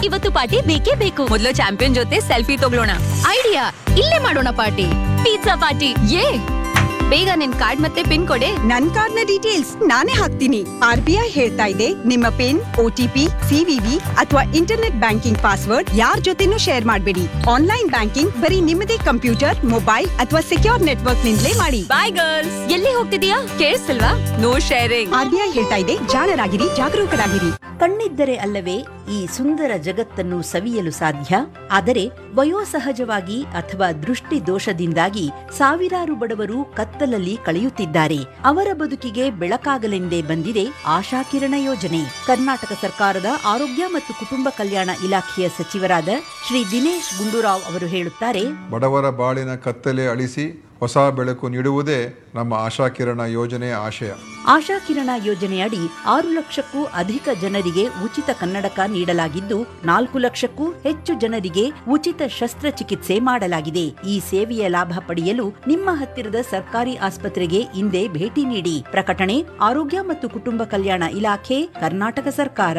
ಇವತ್ತು ಪಾರ್ಟಿ ಬೇಕೇ ಬೇಕು ಮೊದಲು ಚಾಂಪಿಯನ್ ಜೊತೆ ಸೆಲ್ಫಿ ತಗೊಳ್ಳೋಣ ಐಡಿಯಾ ಇಲ್ಲೇ ಮಾಡೋಣ ಪಾರ್ಟಿ ಪಿಜ್ಜಾ ಪಾರ್ಟಿ ಯೇ ಬೇಗ ನಿನ್ ಕಾರ್ಡ್ ಮತ್ತೆ ಪಿನ್ ಕೊಡೆ ನನ್ ಕಾರ್ಡ್ನ ಡೀಟೇಲ್ಸ್ ನಾನೇ ಹಾಕ್ತೀನಿ ಆರ್ ಬಿ ಐ ಹೇಳ್ತಾ ಇದೆ ನಿಮ್ಮ ಪಿನ್ ಓಟಿಪಿ ಸಿವಿವಿ ಅಥವಾ ಇಂಟರ್ನೆಟ್ ಬ್ಯಾಂಕಿಂಗ್ ಪಾಸ್ವರ್ಡ್ ಯಾರ್ ಜೊತೆನೂ ಶೇರ್ ಮಾಡಬೇಡಿ ಆನ್ಲೈನ್ ಬ್ಯಾಂಕಿಂಗ್ ಬರೀ ನಿಮ್ಮದೇ ಕಂಪ್ಯೂಟರ್ ಮೊಬೈಲ್ ಅಥವಾ ಸೆಕ್ಯೂರ್ ನೆಟ್ವರ್ಕ್ ನಿಂದಲೇ ಮಾಡಿ ಬಾಯ್ ಗರ್ಲ್ಸ್ ಎಲ್ಲಿ ಹೋಗ್ತಿದೀಯಾ ಕೇಳಿಸ್ತಿಲ್ವಾ no sharing R B I ಹೇಳ್ತಾ ಇದೆ ಜಾಣರಾಗಿರಿ ಜಾಗರೂಕರಾಗಿರಿ ಕಣ್ಣಿದ್ದರೆ ಅಲ್ಲವೇ ಈ ಸುಂದರ ಜಗತ್ತನ್ನು ಸವಿಯಲು ಸಾಧ್ಯ ಆದರೆ ವಯೋಸಹಜವಾಗಿ ಅಥವಾ ದೃಷ್ಟಿ ದೋಷದಿಂದಾಗಿ ಸಾವಿರಾರು ಬಡವರು ಕತ್ತಲಲ್ಲಿ ಕಳೆಯುತ್ತಿದ್ದಾರೆ ಅವರ ಬದುಕಿಗೆ ಬೆಳಕಾಗಲೆಂದೇ ಬಂದಿದೆ ಆಶಾಕಿರಣ ಯೋಜನೆ ಕರ್ನಾಟಕ ಸರ್ಕಾರದ ಆರೋಗ್ಯ ಮತ್ತು ಕುಟುಂಬ ಕಲ್ಯಾಣ ಇಲಾಖೆಯ ಸಚಿವರಾದ ಶ್ರೀ ದಿನೇಶ್ ಗುಂಡೂರಾವ್ ಅವರು ಹೇಳುತ್ತಾರೆ ಬಡವರ ಬಾಳಿನ ಕತ್ತಲೆ ಅಳಿಸಿ ಹೊಸ ಬೆಳಕು ನೀಡುವುದೇ ನಮ್ಮ ಆಶಾಕಿರಣ ಯೋಜನೆಯ ಆಶಯ ಆಶಾಕಿರಣ ಯೋಜನೆಯಡಿ ಆರು ಲಕ್ಷಕ್ಕೂ ಅಧಿಕ ಜನರಿಗೆ ಉಚಿತ ಕನ್ನಡಕ ನೀಡಲಾಗಿದ್ದು ನಾಲ್ಕು ಲಕ್ಷಕ್ಕೂ ಹೆಚ್ಚು ಜನರಿಗೆ ಉಚಿತ ಶಸ್ತ್ರಚಿಕಿತ್ಸೆ ಮಾಡಲಾಗಿದೆ ಈ ಸೇವೆಯ ಲಾಭ ಪಡೆಯಲು ನಿಮ್ಮ ಹತ್ತಿರದ ಸರ್ಕಾರಿ ಆಸ್ಪತ್ರೆಗೆ ಇಂದೇ ಭೇಟಿ ನೀಡಿ ಪ್ರಕಟಣೆ ಆರೋಗ್ಯ ಮತ್ತು ಕುಟುಂಬ ಕಲ್ಯಾಣ ಇಲಾಖೆ ಕರ್ನಾಟಕ ಸರ್ಕಾರ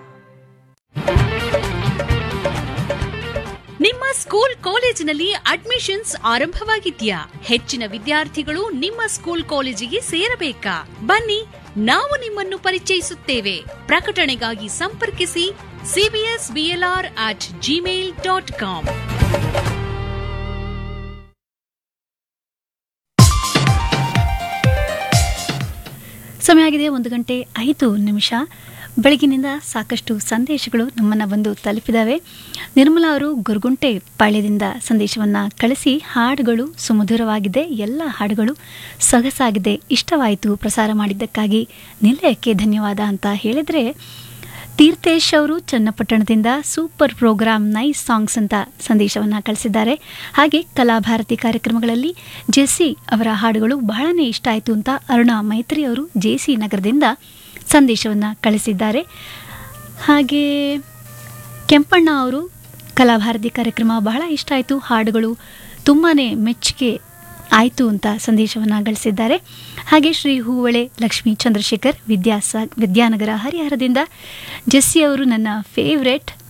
ನಿಮ್ಮ ಸ್ಕೂಲ್ ಕಾಲೇಜಿನಲ್ಲಿ ಅಡ್ಮಿಷನ್ಸ್ ಆರಂಭವಾಗಿದ್ಯಾ ಹೆಚ್ಚಿನ ವಿದ್ಯಾರ್ಥಿಗಳು ನಿಮ್ಮ ಸ್ಕೂಲ್ ಕಾಲೇಜಿಗೆ ಸೇರಬೇಕಾ ಬನ್ನಿ ನಾವು ನಿಮ್ಮನ್ನು ಪರಿಚಯಿಸುತ್ತೇವೆ ಪ್ರಕಟಣೆಗಾಗಿ ಸಂಪರ್ಕಿಸಿ CBS BLR at gmail dot com ಸಮಯ ಆಗಿದೆ ಒಂದು ಗಂಟೆ ಐದು ನಿಮಿಷ ಬೆಳಗಿನಿಂದ ಸಾಕಷ್ಟು ಸಂದೇಶಗಳು ನಮ್ಮನ್ನು ಬಂದು ತಲುಪಿದಾವೆ ನಿರ್ಮಲಾ ಅವರು ಗುರುಗುಂಟೆ ಪಾಳ್ಯದಿಂದ ಸಂದೇಶವನ್ನು ಕಳಿಸಿ ಹಾಡುಗಳು ಸುಮಧುರವಾಗಿದೆ ಎಲ್ಲ ಹಾಡುಗಳು ಸೊಗಸಾಗಿದೆ ಇಷ್ಟವಾಯಿತು ಪ್ರಸಾರ ಮಾಡಿದ್ದಕ್ಕಾಗಿ ನಿಲಯಕ್ಕೆ ಧನ್ಯವಾದ ಅಂತ ಹೇಳಿದರೆ ತೀರ್ಥೇಶ್ ಅವರು ಚನ್ನಪಟ್ಟಣದಿಂದ ಸೂಪರ್ ಪ್ರೋಗ್ರಾಮ್ ನೈಸ್ ಸಾಂಗ್ಸ್ ಅಂತ ಸಂದೇಶವನ್ನು ಕಳಿಸಿದ್ದಾರೆ ಹಾಗೆ ಕಲಾಭಾರತಿ ಕಾರ್ಯಕ್ರಮಗಳಲ್ಲಿ ಜೆಸ್ಸಿ ಅವರ ಹಾಡುಗಳು ಬಹಳನೇ ಇಷ್ಟ ಆಯಿತು ಅಂತ ಅರುಣಾ ಮೈತ್ರಿ ಅವರು ಜೆ ಸಿ ನಗರದಿಂದ ಸಂದೇಶವನ್ನು ಕಳಿಸಿದ್ದಾರೆ ಹಾಗೆ ಕೆಂಪಣ್ಣ ಅವರು ಕಲಾಭಾರತಿ ಕಾರ್ಯಕ್ರಮ ಬಹಳ ಇಷ್ಟ ಆಯಿತು ಹಾಡುಗಳು ತುಂಬಾ ಮೆಚ್ಚುಗೆ ಆಯಿತು ಅಂತ ಸಂದೇಶವನ್ನು ಗಳಿಸಿದ್ದಾರೆ ಹಾಗೆ ಶ್ರೀ ಹೂವಳೆ ಲಕ್ಷ್ಮೀ ಚಂದ್ರಶೇಖರ್ ವಿದ್ಯಾಸ ವಿದ್ಯಾನಗರ ಹರಿಹರದಿಂದ ಜೆಸ್ಸಿ ಅವರು ನನ್ನ ಫೇವ್ರೆಟ್